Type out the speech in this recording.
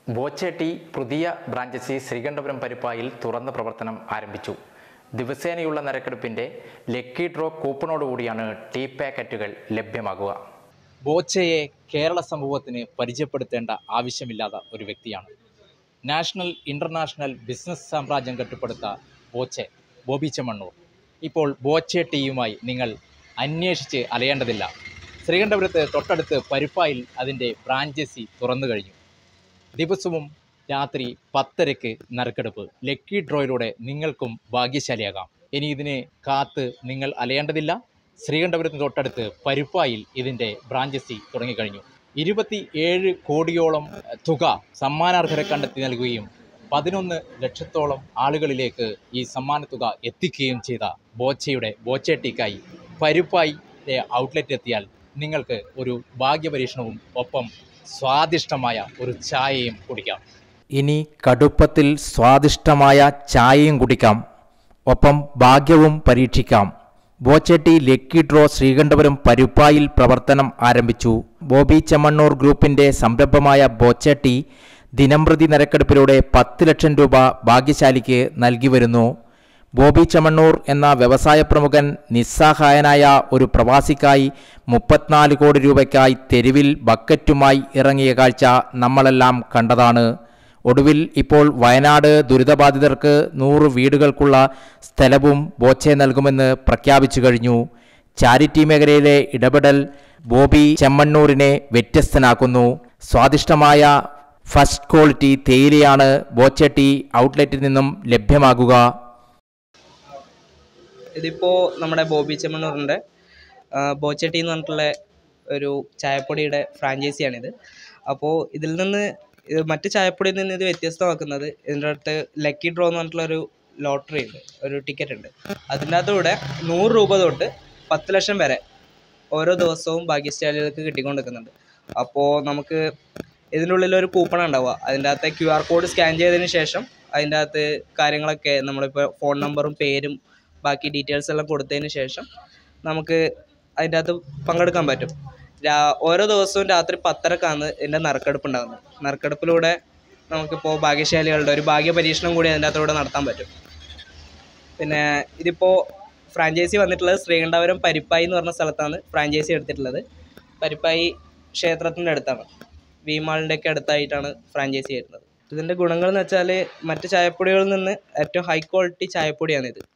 ബോച്ചേട്ടി പുതിയ ബ്രാഞ്ചസി ശ്രീകണ്ഠപുരം പരിപ്പായിൽ തുറന്ന പ്രവർത്തനം ആരംഭിച്ചു ദിവസേനയുള്ള നറുക്കെടുപ്പിന്റെ ലക്കി ഡ്രോ കൂപ്പണോടുകൂടിയാണ് ടീ പാക്കറ്റുകൾ ലഭ്യമാകുക ബോച്ചയെ കേരള സമൂഹത്തിന് പരിചയപ്പെടുത്തേണ്ട ആവശ്യമില്ലാത്ത ഒരു വ്യക്തിയാണ് നാഷണൽ ഇൻ്റർനാഷണൽ ബിസിനസ് സാമ്രാജ്യം കെട്ടിപ്പടുത്ത ബോച്ചെ ബോബി ചെമ്മണ്ണൂർ ഇപ്പോൾ ബോച്ചെ ടീയുമായി നിങ്ങൾ അന്വേഷിച്ച് അലയേണ്ടതില്ല ശ്രീകണ്ഠപുരത്ത് തൊട്ടടുത്ത് പരുപ്പായിൽ അതിൻ്റെ ബ്രാഞ്ചസി തുറന്നു കഴിഞ്ഞു ദിവസവും രാത്രി പത്തരയ്ക്ക് നറുക്കെടുപ്പ് ലക്കി ഡ്രോയിലൂടെ നിങ്ങൾക്കും ഭാഗ്യശാലിയാകാം ഇനി ഇതിന് കാത്ത് നിങ്ങൾ അലയേണ്ടതില്ല ശ്രീകണ്ഠപുരത്തിന് തൊട്ടടുത്ത് പരുപ്പായിൽ ഇതിൻ്റെ ബ്രാഞ്ചസി തുടങ്ങിക്കഴിഞ്ഞു ഇരുപത്തി ഏഴ് കോടിയോളം എഹ്, തുക സമ്മാനാർഹരെ കണ്ടെത്തി നൽകുകയും പതിനൊന്ന് ലക്ഷത്തോളം ആളുകളിലേക്ക് ഈ സമ്മാനത്തുക എത്തിക്കുകയും ചെയ്ത ബോച്ചയുടെ ബോച്ചേട്ടിക്കായി പരുപ്പായിലെ ഔട്ട്ലെറ്റ് എത്തിയാൽ നിങ്ങൾക്ക് ഒരു ഭാഗ്യപരീക്ഷണവും ഒപ്പം സ്വാദിഷ്ടമായ ഒരു ചായയും കുടിക്കാം ഇനി കടുപ്പത്തിൽ സ്വാദിഷ്ടമായ ചായയും കുടിക്കാം ഒപ്പം ഭാഗ്യവും പരീക്ഷിക്കാം ബോച്ചേട്ടി ലക്കി ഡ്രോ ശ്രീകണ്ഠപുരം പരുപ്പായിൽ പ്രവർത്തനം ആരംഭിച്ചു ബോബി ചെമ്മണ്ണൂർ ഗ്രൂപ്പിന്റെ സംരംഭമായ ബോച്ചേട്ടി ദിനംപ്രതി നരക്കെടുപ്പിലൂടെ പത്ത് ലക്ഷം രൂപ ഭാഗ്യശാലിക്ക് നൽകി വരുന്നു ബോബി ചെമ്മണ്ണൂർ എന്ന വ്യവസായ പ്രമുഖൻ നിസ്സഹായനായ ഒരു പ്രവാസിക്കായി മുപ്പത്തിനാല് കോടി രൂപയ്ക്കായി തെരുവിൽ ബക്കറ്റുമായി ഇറങ്ങിയ കാഴ്ച നമ്മളെല്ലാം കണ്ടതാണ് ഒടുവിൽ ഇപ്പോൾ വയനാട് ദുരിതബാധിതർക്ക് നൂറ് വീടുകൾക്കുള്ള സ്ഥലവും ബോച്ചെ നൽകുമെന്ന് പ്രഖ്യാപിച്ചു കഴിഞ്ഞു ചാരിറ്റി മേഖലയിലെ ഇടപെടൽ ബോബി ചെമ്മണ്ണൂരിനെ വ്യത്യസ്തനാക്കുന്നു സ്വാദിഷ്ടമായ ഫസ്റ്റ് ക്വാളിറ്റി തേയിലയാണ് ബോച്ചെട്ടി ഔട്ട്ലെറ്റിൽ നിന്നും ലഭ്യമാകുക ഇതിപ്പോൾ നമ്മുടെ ബോബി ചെമ്മണ്ണൂറിൻ്റെ ബോച്ചട്ടി എന്ന് പറഞ്ഞിട്ടുള്ള ഒരു ചായപ്പൊടിയുടെ ഫ്രാഞ്ചൈസിയാണിത് അപ്പോൾ ഇതിൽ നിന്ന് ഇത് മറ്റ് ചായപ്പൊടിയിൽ നിന്ന് ഇത് വ്യത്യസ്തമാക്കുന്നത് ഇതിൻ്റെ അടുത്ത് ലക്കി ഡ്രോ എന്ന് പറഞ്ഞിട്ടുള്ള ഒരു ലോട്ടറി ഉണ്ട് ഒരു ടിക്കറ്റ് ഉണ്ട് അതിൻ്റെ അകത്തൂടെ നൂറ് രൂപ തൊട്ട് പത്ത് ലക്ഷം വരെ ഓരോ ദിവസവും ഭാഗ്യശാലികൾക്ക് കിട്ടിക്കൊണ്ടിരിക്കുന്നുണ്ട് അപ്പോൾ നമുക്ക് ഇതിൻ്റെ ഉള്ളിൽ ഒരു കൂപ്പൺ ഉണ്ടാവുക അതിൻ്റെ അകത്തെ ക്യു ആർ കോഡ് സ്കാൻ ചെയ്തതിന് ശേഷം അതിൻ്റെ അകത്ത് കാര്യങ്ങളൊക്കെ നമ്മളിപ്പോൾ ഫോൺ നമ്പറും പേരും ബാക്കി ഡീറ്റെയിൽസ് എല്ലാം കൊടുത്തതിന് ശേഷം നമുക്ക് അതിൻ്റെ അകത്ത് പങ്കെടുക്കാൻ പറ്റും രാ ഓരോ ദിവസവും രാത്രി പത്തരക്കാണ് ഇതിൻ്റെ നറുക്കെടുപ്പ് ഉണ്ടാകുന്നത് നറുക്കെടുപ്പിലൂടെ നമുക്കിപ്പോൾ ഭാഗ്യശാലികളുടെ ഒരു ഭാഗ്യ പരീക്ഷണം കൂടി അതിൻ്റെ അകത്തൂടെ നടത്താൻ പറ്റും പിന്നെ ഇതിപ്പോൾ ഫ്രാഞ്ചൈസി വന്നിട്ടുള്ളത് ശ്രീകണ്ഠപുരം പരിപ്പായി എന്ന് പറഞ്ഞ സ്ഥലത്താണ് ഫ്രാഞ്ചൈസി എടുത്തിട്ടുള്ളത് പരിപ്പായി ക്ഷേത്രത്തിൻ്റെ അടുത്താണ് വിമാളിൻ്റെ ഒക്കെ അടുത്തായിട്ടാണ് ഫ്രാഞ്ചൈസി വരുന്നത് ഇതിൻ്റെ ഗുണങ്ങൾ എന്ന് വെച്ചാൽ മറ്റ് ചായപ്പൊടികളിൽ നിന്ന് ഏറ്റവും ഹൈ ക്വാളിറ്റി ചായപ്പൊടിയാണിത്